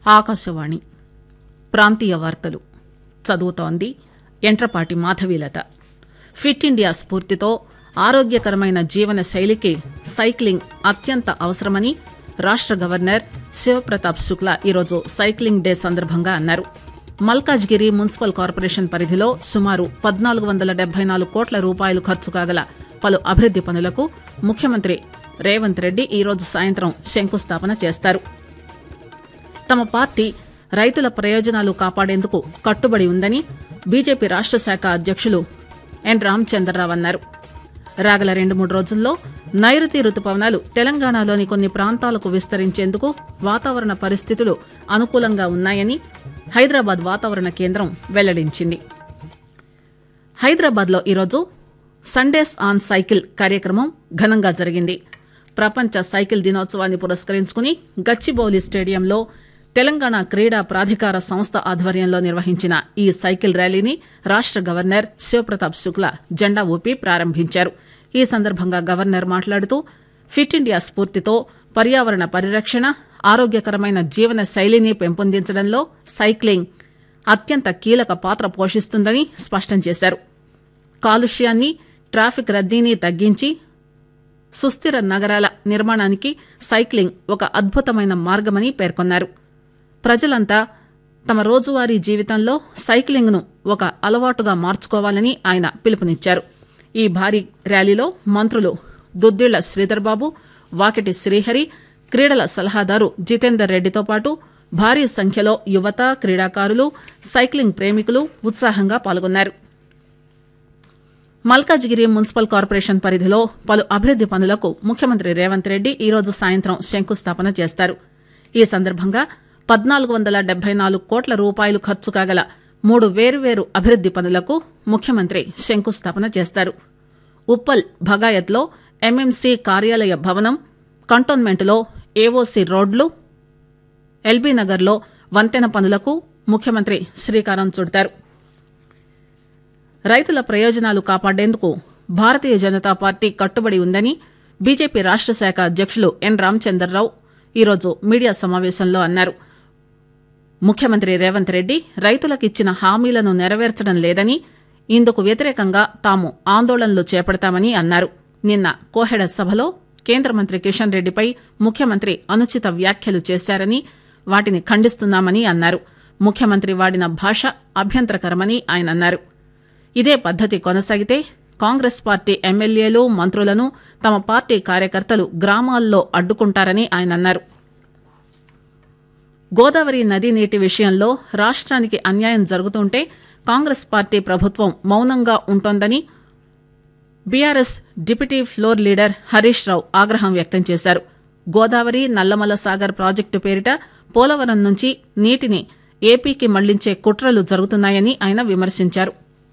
ఆకాశవాణి ప్రాంతీయ వార్తలు చదువుతోంది ఎంట్రపాటి మాధవీలత ఫిట్ ఇండియా స్ఫూర్తితో ఆరోగ్యకరమైన జీవన శైలికి సైక్లింగ్ అత్యంత అవసరమని రాష్ట గవర్నర్ శివప్రతాప్ శుక్లా ఈరోజు సైక్లింగ్ డే సందర్భంగా అన్నారు మల్కాజ్గిరి మున్సిపల్ కార్పొరేషన్ పరిధిలో సుమారు పద్నాలుగు వందల డెబ్బై నాలుగు కోట్ల రూపాయలు ఖర్చు కాగల పలు అభివృద్ది పనులకు ముఖ్యమంత్రి రేవంత్ రెడ్డి ఈరోజు సాయంత్రం శంకుస్థాపన చేస్తారు తమ పార్టీ రైతుల ప్రయోజనాలు కాపాడేందుకు కట్టుబడి ఉందని బీజేపీ రాష్ట శాఖ అధ్యక్షులు ఎన్ రామచంద్రరావు అన్నారు రాగల రెండు మూడు రోజుల్లో నైరుతి రుతుపవనాలు తెలంగాణలోని కొన్ని ప్రాంతాలకు విస్తరించేందుకు వాతావరణ పరిస్థితులు అనుకూలంగా ఉన్నాయని హైదరాబాద్ వాతావరణ కేంద్రం వెల్లడించింది హైదరాబాద్లో ఈరోజు సండేస్ ఆన్ సైకిల్ కార్యక్రమం ఘనంగా జరిగింది ప్రపంచ సైకిల్ దినోత్సవాన్ని పురస్కరించుకుని గచ్చిబౌలి స్టేడియంలో తెలంగాణ క్రీడా ప్రాధికార సంస్థ ఆధ్వర్యంలో నిర్వహించిన ఈ సైకిల్ ర్యాలీని రాష్ట గవర్నర్ శివప్రతాప్ శుక్లా జెండా ఊపి ప్రారంభించారు ఈ సందర్భంగా గవర్నర్ మాట్లాడుతూ ఫిట్ ఇండియా స్ఫూర్తితో పర్యావరణ పరిరక్షణ ఆరోగ్యకరమైన జీవన శైలిని పెంపొందించడంలో సైక్లింగ్ అత్యంత కీలక పాత్ర పోషిస్తుందని స్పష్టం చేశారు కాలుష్యాన్ని ట్రాఫిక్ రద్దీని తగ్గించి సుస్థిర నగరాల నిర్మాణానికి సైక్లింగ్ ఒక అద్భుతమైన మార్గమని పేర్కొన్నారు ప్రజలంతా తమ రోజువారీ జీవితంలో సైక్లింగ్ను ఒక అలవాటుగా మార్చుకోవాలని ఆయన పిలుపునిచ్చారు ఈ భారీ ర్యాలీలో మంత్రులు దుద్దిళ్ల శ్రీధర్బాబు వాకిటి శ్రీహరి క్రీడల సలహాదారు జితేందర్ రెడ్డితో పాటు భారీ సంఖ్యలో యువత క్రీడాకారులు సైక్లింగ్ ప్రేమికులు ఉత్సాహంగా పాల్గొన్నారు మల్కాజ్గిరి మున్సిపల్ కార్పొరేషన్ పరిధిలో పలు అభివృద్ది పనులకు ముఖ్యమంత్రి రేవంత్ రెడ్డి ఈరోజు సాయంత్రం శంకుస్థాపన చేస్తారు ఈ సందర్భంగా పద్నాలుగు వందల డెబ్బై నాలుగు కోట్ల రూపాయలు ఖర్చు కాగల మూడు వేర్వేరు అభివృద్ది పనులకు ముఖ్యమంత్రి శంకుస్థాపన చేస్తారు ఉప్పల్ భగాయత్లో ఎంఎంసీ కార్యాలయ భవనం కంటోన్మెంట్లో ఏఓసీ రోడ్లు ఎల్బీ నగర్లో వంతెన పనులకు ముఖ్యమంత్రి శ్రీకారం చుడతారు రైతుల ప్రయోజనాలు కాపాడేందుకు భారతీయ జనతా పార్టీ కట్టుబడి ఉందని బీజేపీ రాష్ట శాఖ అధ్యక్షులు ఎన్ రామచంద్రరావు ఈరోజు మీడియా సమావేశంలో అన్నారు ముఖ్యమంత్రి రేవంత్ రెడ్డి రైతులకిచ్చిన హామీలను నెరవేర్చడం లేదని ఇందుకు వ్యతిరేకంగా తాము ఆందోళనలు చేపడతామని అన్నారు నిన్న కోహెడ సభలో కేంద్ర మంత్రి కిషన్ రెడ్డిపై ముఖ్యమంత్రి అనుచిత వ్యాఖ్యలు చేశారని వాటిని ఖండిస్తున్నామని అన్నారు ముఖ్యమంత్రి వాడిన భాష అభ్యంతరకరమని ఆయన అన్నారు ఇదే పద్దతి కొనసాగితే కాంగ్రెస్ పార్టీ ఎమ్మెల్యేలు మంత్రులను తమ పార్టీ కార్యకర్తలు గ్రామాల్లో అడ్డుకుంటారని ఆయన అన్నారు గోదావరి నదీ నీటి విషయంలో రాష్ట్రానికి అన్యాయం జరుగుతుంటే కాంగ్రెస్ పార్టీ ప్రభుత్వం మౌనంగా ఉంటోందని BRS deputy floor leader Harish Rao ఆగ్రహం వ్యక్తం చేశారు గోదావరి నల్లమల సాగర్ ప్రాజెక్టు పేరిట పోలవరం నుంచి నీటిని ఏపీకి మళ్లించే కుట్రలు జరుగుతున్నాయని ఆయన విమర్శించారు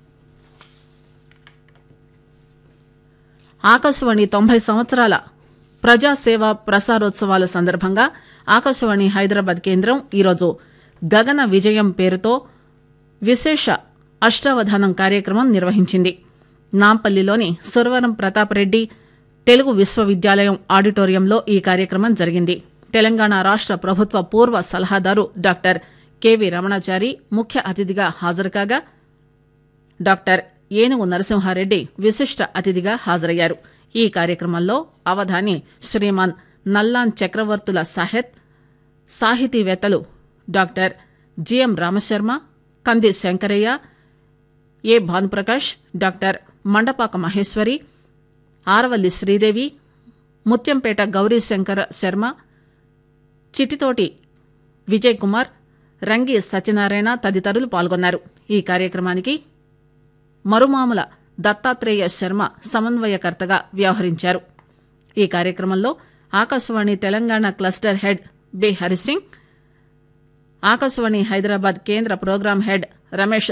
ఆకాశవాణి తొంభై సంవత్సరాల ప్రజాసేవ ప్రసారోత్సవాల సందర్భంగా ఆకాశవాణి హైదరాబాద్ కేంద్రం ఈరోజు గగన విజయం పేరుతో విశేష అష్టావధానం కార్యక్రమం నిర్వహించింది నాంపల్లిలోని సురవరం ప్రతాపరెడ్డి తెలుగు విశ్వవిద్యాలయం ఆడిటోరియంలో ఈ కార్యక్రమం జరిగింది తెలంగాణ రాష్ట ప్రభుత్వ పూర్వ సలహాదారు డాక్టర్ కెవి రమణాచారి ముఖ్య అతిథిగా హాజరుకాగా డాక్టర్ ఏనుగు నరసింహారెడ్డి విశిష్ట అతిథిగా హాజరయ్యారు ఈ కార్యక్రమంలో అవధాని శ్రీమాన్ నల్లాన్ చక్రవర్తుల సాహెత్ సాహితీవేత్తలు doctor GM Ramasharma Kandi Shankaraiah A Bhanuprakash doctor Mandapaka Maheshwari Aravalli Sridevi Muthyampet Gaurishankara Sharma Chititoti Vijay Kumar Rangi Satyanarayana తదితరులు పాల్గొన్నారు ఈ కార్యక్రమానికి మరుమాముల దత్తాత్రేయ శర్మ సమన్వయకర్తగా వ్యవహరించారు ఈ కార్యక్రమంలో Akashvani Telangana cluster head B Harisingh Akashvani Hyderabad కేంద్ర ప్రోగ్రాం హెడ్ రమేష్